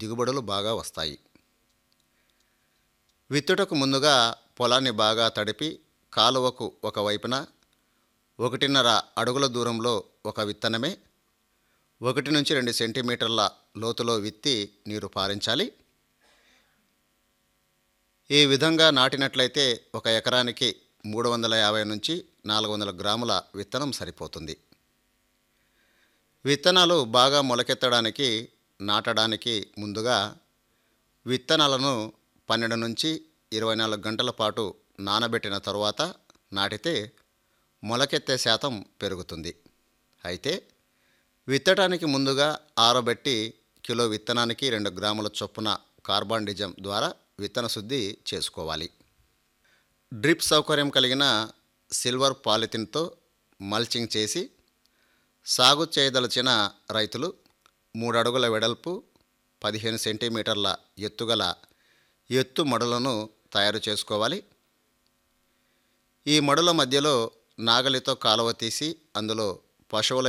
దిగుబడులు బాగా వస్తాయి విత్తుటకు ముందుగా పొలాన్ని బాగా తడిపి కాలువకు ఒకవైపున ఒకటిన్నర అడుగుల దూరంలో ఒక విత్తనమే ఒకటి నుంచి రెండు సెంటీమీటర్ల లోతులో విత్తి నీరు పారించాలి ఈ విధంగా నాటినట్లయితే ఒక ఎకరానికి మూడు వందల యాభై నుంచి నాలుగు వందల గ్రాముల విత్తనం సరిపోతుంది విత్తనాలు బాగా మొలకెత్తడానికి నాటడానికి ముందుగా విత్తనాలను పన్నెండు నుంచి ఇరవై నాలుగు గంటల పాటు నానబెట్టిన తరువాత నాటితే మొలకెత్తే శాతం పెరుగుతుంది అయితే విత్తడానికి ముందుగా ఆరబెట్టి కిలో విత్తనానికి రెండు గ్రాముల చొప్పున కార్బాండిజం ద్వారా విత్తన శుద్ధి చేసుకోవాలి డ్రిప్ సౌకర్యం కలిగిన సిల్వర్ పాలిథిన్తో మల్చింగ్ చేసి సాగు చేయదలచిన రైతులు మూడు అడుగుల వెడల్పు పదిహేను సెంటీమీటర్ల ఎత్తుగల ఎత్తు మడులను తయారు చేసుకోవాలి ఈ మడుల మధ్యలో నాగలితో కాలువ తీసి అందులో పశువుల